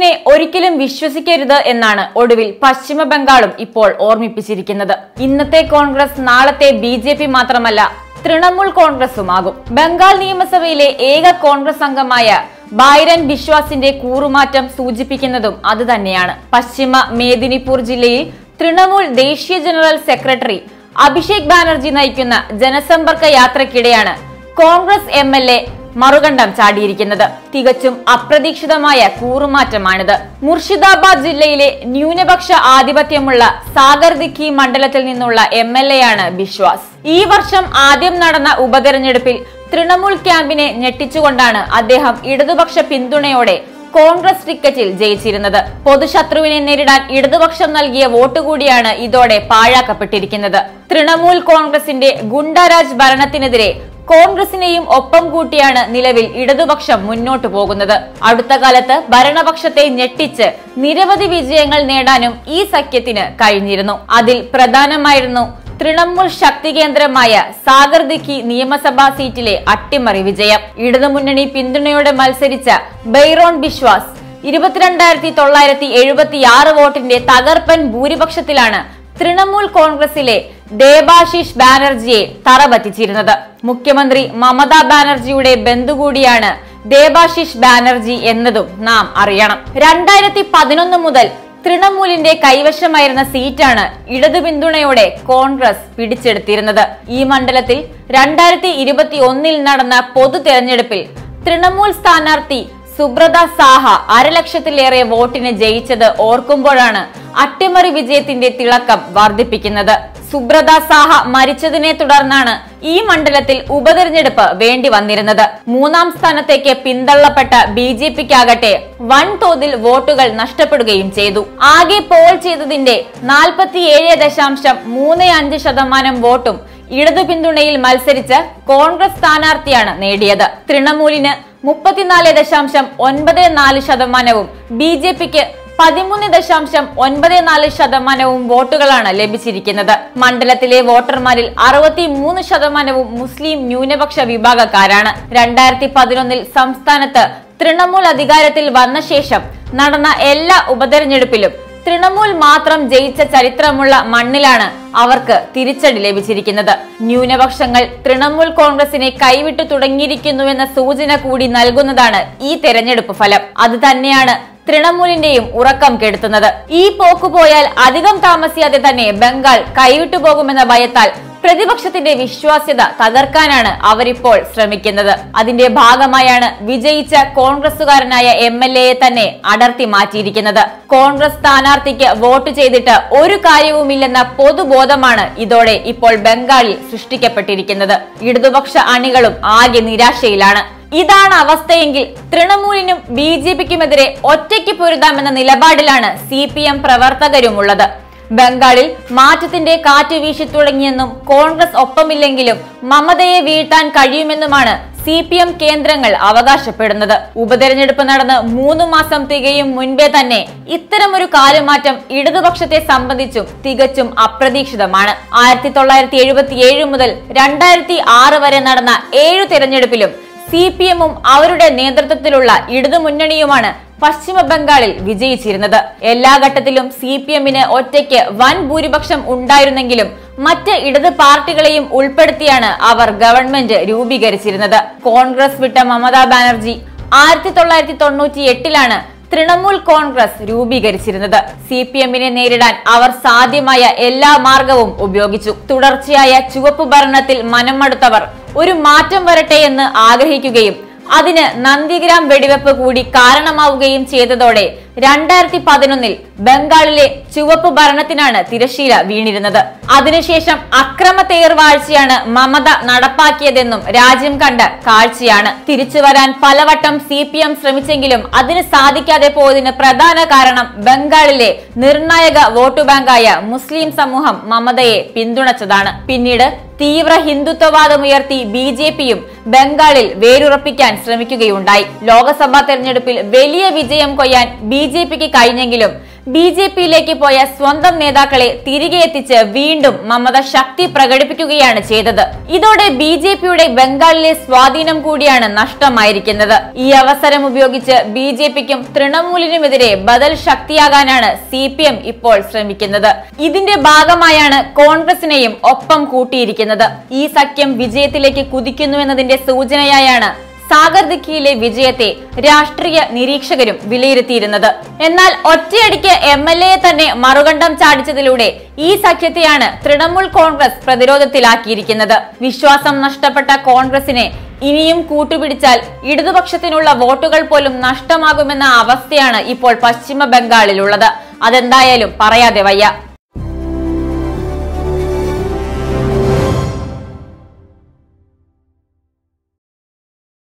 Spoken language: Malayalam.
സിപിഎമ്മിനെ ഒരിക്കലും വിശ്വസിക്കരുത് എന്നാണ് ഒടുവിൽ പശ്ചിമ ബംഗാളും ഇപ്പോൾ ഓർമ്മിപ്പിച്ചിരിക്കുന്നത് ഇന്നത്തെ കോൺഗ്രസ് നാളത്തെ ബി ജെ പി മാത്രമല്ല തൃണമൂൽ കോൺഗ്രസുമാകും ബംഗാൾ നിയമസഭയിലെ ഏക കോൺഗ്രസ് അംഗമായ ബൈരൻ ബിശ്വാസിന്റെ കൂറുമാറ്റം സൂചിപ്പിക്കുന്നതും അതുതന്നെയാണ് പശ്ചിമ മേദിനിപൂർ ജില്ലയിൽ തൃണമൂൽ ദേശീയ ജനറൽ സെക്രട്ടറി അഭിഷേക് ബാനർജി നയിക്കുന്ന ജനസമ്പർക്ക യാത്രക്കിടെയാണ് കോൺഗ്രസ് എം എൽ എ മറുകണ്ഠം ചാടിയിരിക്കുന്നത് തികച്ചും അപ്രതീക്ഷിതമായ കൂറുമാറ്റമാണിത് മുർഷിദാബാദ് ജില്ലയിലെ ന്യൂനപക്ഷ ആധിപത്യമുള്ള സാഗർ ദിഖി മണ്ഡലത്തിൽ നിന്നുള്ള എം എൽ എ ആണ് ബിശ്വാസ് ഈ വർഷം ആദ്യം നടന്ന ഉപതെരഞ്ഞെടുപ്പിൽ തൃണമൂൽ ക്യാമ്പിനെ ഞെട്ടിച്ചുകൊണ്ടാണ് അദ്ദേഹം ഇടതുപക്ഷ പിന്തുണയോടെ കോൺഗ്രസ് ടിക്കറ്റിൽ ജയിച്ചിരുന്നത് പൊതുശത്രുവിനെ നേരിടാൻ ഇടതുപക്ഷം നൽകിയ വോട്ട് കൂടിയാണ് ഇതോടെ പാഴാക്കപ്പെട്ടിരിക്കുന്നത് തൃണമൂൽ കോൺഗ്രസിന്റെ ഗുണ്ടരാജ് ഭരണത്തിനെതിരെ കോൺഗ്രസിനെയും ഒപ്പം കൂട്ടിയാണ് നിലവിൽ ഇടതുപക്ഷം മുന്നോട്ടു പോകുന്നത് അടുത്ത കാലത്ത് ഭരണപക്ഷത്തെ ഞെട്ടിച്ച് നിരവധി വിജയങ്ങൾ നേടാനും ഈ സഖ്യത്തിന് കഴിഞ്ഞിരുന്നു അതിൽ പ്രധാനമായിരുന്നു തൃണമൂൽ ശക്തി കേന്ദ്രമായ സാഗർ ദിഖി നിയമസഭാ സീറ്റിലെ അട്ടിമറി വിജയം ഇടതുമുന്നണി പിന്തുണയോടെ മത്സരിച്ച ബൈറോൺ ബിശ്വാസ് ഇരുപത്തിരണ്ടായിരത്തി തൊള്ളായിരത്തി എഴുപത്തി ആറ് വോട്ടിന്റെ തകർപ്പൻ ഭൂരിപക്ഷത്തിലാണ് തൃണമൂൽ കോൺഗ്രസിലെ ദേബാശിഷ് ബാനർജിയെ തറപറ്റിച്ചിരുന്നത് മുഖ്യമന്ത്രി മമതാ ബാനർജിയുടെ ബന്ധു കൂടിയാണ് ദേബാശിഷ് ബാനർജി എന്നതും നാം അറിയണം രണ്ടായിരത്തി പതിനൊന്ന് മുതൽ തൃണമൂലിന്റെ കൈവശമായിരുന്ന സീറ്റാണ് ഇടതു പിന്തുണയോടെ കോൺഗ്രസ് പിടിച്ചെടുത്തിരുന്നത് ഈ മണ്ഡലത്തിൽ രണ്ടായിരത്തി ഇരുപത്തി ഒന്നിൽ നടന്ന പൊതു തെരഞ്ഞെടുപ്പിൽ തൃണമൂൽ സ്ഥാനാർത്ഥി സുബ്രത സാഹ അരലക്ഷത്തിലേറെ വോട്ടിന് ജയിച്ചത് ഓർക്കുമ്പോഴാണ് അട്ടിമറി വിജയത്തിന്റെ തിളക്കം വർദ്ധിപ്പിക്കുന്നത് സുബ്രത സാഹ മരിച്ചതിനെ തുടർന്നാണ് ഈ മണ്ഡലത്തിൽ ഉപതെരഞ്ഞെടുപ്പ് വേണ്ടി വന്നിരുന്നത് മൂന്നാം സ്ഥാനത്തേക്ക് പിന്തള്ളപ്പെട്ട ബി ജെ പിക്കാകട്ടെ വൻതോതിൽ വോട്ടുകൾ നഷ്ടപ്പെടുകയും ചെയ്തു ആകെ പോൾ ചെയ്തതിന്റെ നാൽപ്പത്തിയേഴ് ദശാംശം മൂന്ന് അഞ്ച് ശതമാനം വോട്ടും ഇടതു പിന്തുണയിൽ മത്സരിച്ച് കോൺഗ്രസ് സ്ഥാനാർത്ഥിയാണ് നേടിയത് തൃണമൂലിന് മുപ്പത്തിനാല് ദശാംശം ഒൻപത് നാല് ശതമാനവും ബി ജെ പിക്ക് പതിമൂന്ന് ദശാംശം ഒൻപത് നാല് ശതമാനവും വോട്ടുകളാണ് ലഭിച്ചിരിക്കുന്നത് മണ്ഡലത്തിലെ വോട്ടർമാരിൽ അറുപത്തി മൂന്ന് ശതമാനവും മുസ്ലിം ന്യൂനപക്ഷ വിഭാഗക്കാരാണ് രണ്ടായിരത്തി പതിനൊന്നിൽ സംസ്ഥാനത്ത് തൃണമൂൽ അധികാരത്തിൽ വന്ന ശേഷം നടന്ന എല്ലാ ഉപതെരഞ്ഞെടുപ്പിലും തൃണമൂൽ മാത്രം ജയിച്ച ചരിത്രമുള്ള മണ്ണിലാണ് അവർക്ക് തിരിച്ചടി ലഭിച്ചിരിക്കുന്നത് ന്യൂനപക്ഷങ്ങൾ തൃണമൂൽ കോൺഗ്രസിനെ കൈവിട്ടു തുടങ്ങിയിരിക്കുന്നുവെന്ന സൂചന കൂടി നൽകുന്നതാണ് ഈ തെരഞ്ഞെടുപ്പ് ഫലം അത് തന്നെയാണ് തൃണമൂലിന്റെയും ഉറക്കം കെടുത്തുന്നത് ഈ പോക്കു പോയാൽ അധികം താമസിയാതെ തന്നെ ബംഗാൾ കൈവിട്ടു പോകുമെന്ന ഭയത്താൽ പ്രതിപക്ഷത്തിന്റെ വിശ്വാസ്യത തകർക്കാനാണ് അവരിപ്പോൾ ശ്രമിക്കുന്നത് അതിന്റെ ഭാഗമായാണ് വിജയിച്ച കോൺഗ്രസുകാരനായ എം എൽ എയെ തന്നെ അടർത്തി മാറ്റിയിരിക്കുന്നത് കോൺഗ്രസ് സ്ഥാനാർത്ഥിക്ക് വോട്ട് ചെയ്തിട്ട് ഒരു കാര്യവുമില്ലെന്ന പൊതുബോധമാണ് ഇതോടെ ഇപ്പോൾ ബംഗാളിൽ സൃഷ്ടിക്കപ്പെട്ടിരിക്കുന്നത് ഇടതുപക്ഷ അണികളും ആകെ നിരാശയിലാണ് ഇതാണ് അവസ്ഥയെങ്കിൽ തൃണമൂലിനും ബി ജെ പിക്കുമെതിരെ ഒറ്റയ്ക്ക് പൊരുതാമെന്ന നിലപാടിലാണ് സി പി എം പ്രവർത്തകരുമുള്ളത് ബംഗാളിൽ മാറ്റത്തിന്റെ കാറ്റ് വീശി തുടങ്ങിയെന്നും കോൺഗ്രസ് ഒപ്പമില്ലെങ്കിലും മമതയെ വീഴ്ത്താൻ കഴിയുമെന്നുമാണ് സി പി എം കേന്ദ്രങ്ങൾ അവകാശപ്പെടുന്നത് ഉപതെരഞ്ഞെടുപ്പ് നടന്ന് മൂന്ന് മാസം തികയും മുൻപേ തന്നെ ഇത്തരമൊരു കാലുമാറ്റം ഇടതുപക്ഷത്തെ സംബന്ധിച്ചും തികച്ചും അപ്രതീക്ഷിതമാണ് ആയിരത്തി തൊള്ളായിരത്തി എഴുപത്തി ഏഴ് മുതൽ രണ്ടായിരത്തി ആറ് വരെ നടന്ന ഏഴു തെരഞ്ഞെടുപ്പിലും സി പി എമ്മും അവരുടെ നേതൃത്വത്തിലുള്ള ഇടതുമുന്നണിയുമാണ് പശ്ചിമ ബംഗാളിൽ വിജയിച്ചിരുന്നത് എല്ലാ ഘട്ടത്തിലും സി പി എമ്മിന് ഒറ്റയ്ക്ക് വൻ ഭൂരിപക്ഷം ഉണ്ടായിരുന്നെങ്കിലും മറ്റ് ഇടത് പാർട്ടികളെയും ഉൾപ്പെടുത്തിയാണ് അവർ ഗവൺമെന്റ് രൂപീകരിച്ചിരുന്നത് കോൺഗ്രസ് വിട്ട മമതാ ബാനർജി ആയിരത്തി തൊള്ളായിരത്തി തൊണ്ണൂറ്റി എട്ടിലാണ് തൃണമൂൽ കോൺഗ്രസ് രൂപീകരിച്ചിരുന്നത് സി പി എമ്മിനെ നേരിടാൻ അവർ സാധ്യമായ എല്ലാ മാർഗവും ഉപയോഗിച്ചു തുടർച്ചയായ ചുവപ്പ് ഭരണത്തിൽ മനമടുത്തവർ ഒരു മാറ്റം വരട്ടെ എന്ന് ആഗ്രഹിക്കുകയും അതിന് നന്ദിഗ്രാം വെടിവെപ്പ് കൂടി കാരണമാവുകയും ചെയ്തതോടെ രണ്ടായിരത്തി പതിനൊന്നിൽ ബംഗാളിലെ ചുവപ്പ് ഭരണത്തിനാണ് തിരശീല വീണിരുന്നത് അതിനുശേഷം അക്രമ തേർവാഴ്ചയാണ് മമത നടപ്പാക്കിയതെന്നും രാജ്യം കണ്ട കാഴ്ചയാണ് തിരിച്ചു വരാൻ പലവട്ടം സി പി എം ശ്രമിച്ചെങ്കിലും അതിന് സാധിക്കാതെ പോയതിന് പ്രധാന കാരണം ബംഗാളിലെ നിർണായക വോട്ട് ബാങ്കായ മുസ്ലിം സമൂഹം മമതയെ പിന്തുണച്ചതാണ് പിന്നീട് തീവ്ര ഹിന്ദുത്വവാദമുയർത്തി ബി ജെ പിയും ബംഗാളിൽ വേരുറപ്പിക്കാൻ ശ്രമിക്കുകയുണ്ടായി ലോക്സഭാ തെരഞ്ഞെടുപ്പിൽ വലിയ വിജയം കൊയ്യാൻ ബി ജെ പിക്ക് കഴിഞ്ഞെങ്കിലും ബി ജെ പിയിലേക്ക് പോയ സ്വന്തം നേതാക്കളെ തിരികെ എത്തിച്ച് വീണ്ടും മമത ശക്തി പ്രകടിപ്പിക്കുകയാണ് ചെയ്തത് ഇതോടെ ബി ജെ പിയുടെ ബംഗാളിലെ സ്വാധീനം കൂടിയാണ് നഷ്ടമായിരിക്കുന്നത് ഈ അവസരം ഉപയോഗിച്ച് ബി ജെ പിക്കും തൃണമൂലിനുമെതിരെ ബദൽ ശക്തിയാകാനാണ് സി പി എം ഇപ്പോൾ ശ്രമിക്കുന്നത് ഇതിന്റെ ഭാഗമായാണ് കോൺഗ്രസിനെയും ഒപ്പം കൂട്ടിയിരിക്കുന്നത് ഈ സഖ്യം വിജയത്തിലേക്ക് കുതിക്കുന്നു എന്നതിന്റെ സൂചനയായാണ് സാഗർ ദിഖിയിലെ വിജയത്തെ രാഷ്ട്രീയ നിരീക്ഷകരും വിലയിരുത്തിയിരുന്നത് എന്നാൽ ഒറ്റയടിക്ക് എം എൽ എയെ തന്നെ മറുകണ്ഠം ചാടിച്ചതിലൂടെ ഈ സഖ്യത്തെയാണ് തൃണമൂൽ കോൺഗ്രസ് പ്രതിരോധത്തിലാക്കിയിരിക്കുന്നത് വിശ്വാസം നഷ്ടപ്പെട്ട കോൺഗ്രസിനെ ഇനിയും കൂട്ടുപിടിച്ചാൽ ഇടതുപക്ഷത്തിനുള്ള വോട്ടുകൾ പോലും നഷ്ടമാകുമെന്ന അവസ്ഥയാണ് ഇപ്പോൾ പശ്ചിമ ബംഗാളിലുള്ളത് അതെന്തായാലും പറയാതെ വയ്യ